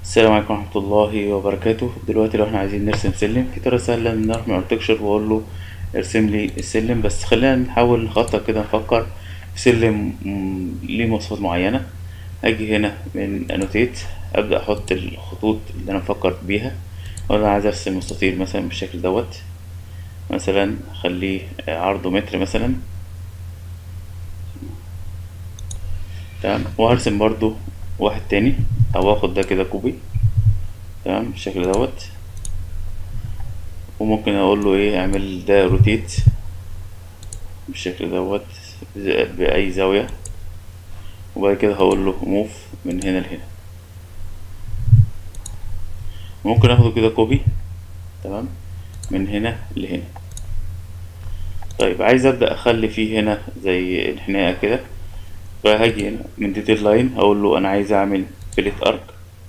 السلام عليكم ورحمة الله وبركاته دلوقتي لو احنا عايزين نرسم سلم في طريقة سهلة ان نروح من ارتكشر واقول له ارسم لي السلم بس خلينا نحاول نخطط كده نفكر في سلم مم، ليه مواصفات معينة اجي هنا من انوتيت ابدأ احط الخطوط اللي انا مفكر بيها اقول انا عايز ارسم مستطيل مثلا بالشكل دوت مثلا اخليه عرضه متر مثلا تمام وهرسم برضو واحد تاني او اخد ده كده كوبي تمام بالشكل دوت وممكن اقول له ايه اعمل ده روتيت بالشكل دوت ز- باي زاوية وبعد كده هقول له موف من هنا لهنا ممكن اخده كده كوبي تمام من هنا لهنا طيب عايز ابدا اخلي فيه هنا زي انحناء كده فهاجي هنا من ديتيل لاين هقول له انا عايز اعمل فيلت ارك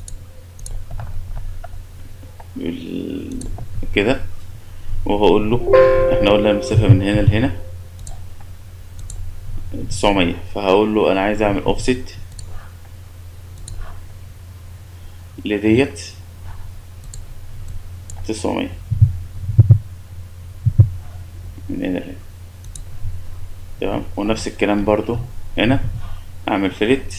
بال- كده وهقول له احنا قلنا المسافة من هنا لهنا تسعمية فهقول له انا عايز اعمل اوفست لديت تسعمية من هنا لهنا تمام ونفس الكلام برضو هنا اعمل فيلت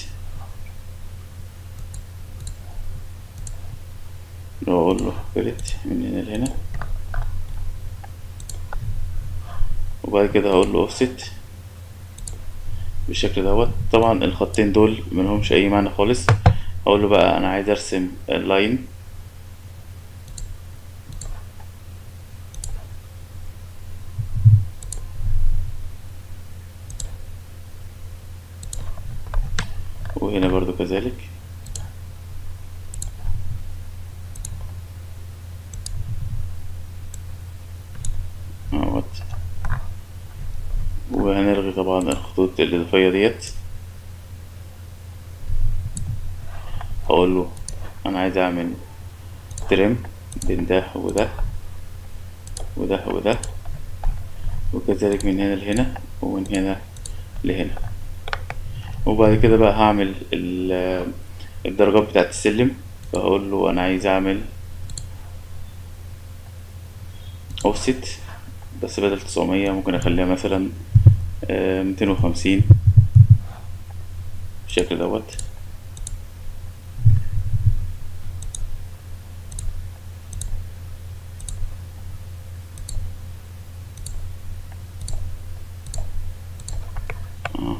واقول له فيلت من هنا لهنا وبعد كده هقول له اوفست بالشكل دوت طبعا الخطين دول ملهمش اي معنى خالص هقول له بقى انا عايز ارسم اللاين وهنا برضو كذلك اهوت وهنلغي طبعا الخطوط الإضافية ديت هقول له أنا عايز أعمل ترم بين ده وده وده وده وكذلك من هنا لهنا ومن هنا لهنا وبعد كده بقى هعمل ال- الدرجات بتاعت السلم فهقول له أنا عايز أعمل أوفست بس بدل تسعمية ممكن أخليها مثلا ميتين وخمسين بالشكل دوت آه.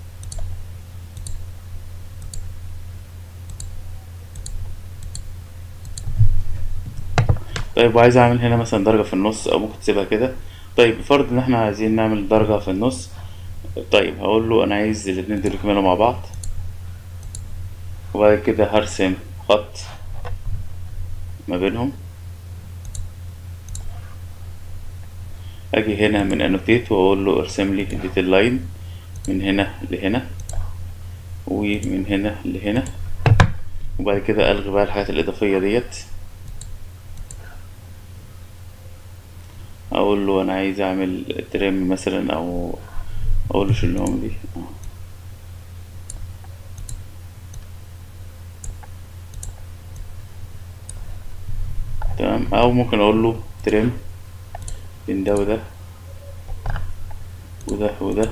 طيب وعايز اعمل هنا مثلا درجة في النص او ممكن تسيبها كده طيب فرض ان احنا عايزين نعمل درجة في النص طيب هقول له انا عايز الاتنين دول يكملوا مع بعض وبعد كده هرسم خط ما بينهم اجي هنا من انوتيت واقول له ارسم لي ديتيل لاين من هنا لهنا ومن هنا لهنا وبعد كده الغي بقى الحاجات الاضافية ديت اقول له انا عايز اعمل ترم مثلا او اقول له شيلهم دي آه. تمام او ممكن اقول له ترم بين ده وده وده وده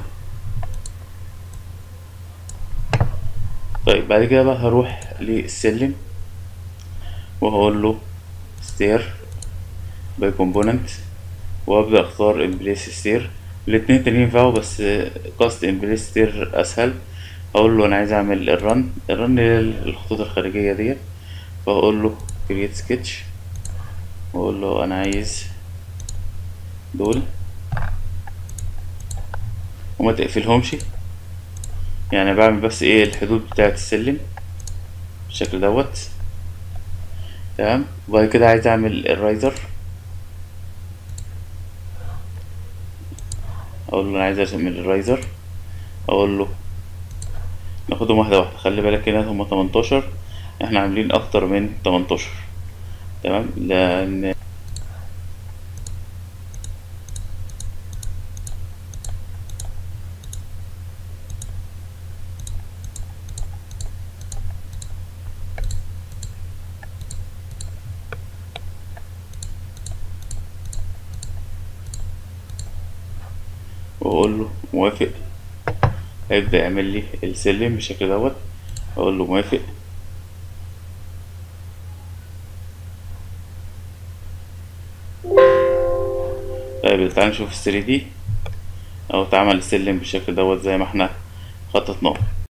طيب بعد كده بقى هروح للسلم وهقول له ستير باي كومبوننت وابدا اختار امبليس ستير الاتنين التانيين ينفعوا بس قصد امبليس ستير اسهل اقول له انا عايز اعمل الرن الرن اللي هي الخطوط الخارجيه ديت فاقول له كرييت سكتش واقول له انا عايز دول وما تقفلهمش يعني بعمل بس ايه الحدود بتاعه السلم بالشكل دوت تمام وبعد كده عايز اعمل الرايزر اقول له انا عايز ارسم الرايزر اقول له ناخدهم واحده واحده خلي بالك هنا هما 18 احنا عاملين اكتر من 18 تمام لان واقول له موافق هيبدأ يعمل لي السلم بالشكل دوت اقول له موافق طيب تعالى نشوف ال 3 دي اهو اتعمل السلم بالشكل دوت زي ما احنا خططناه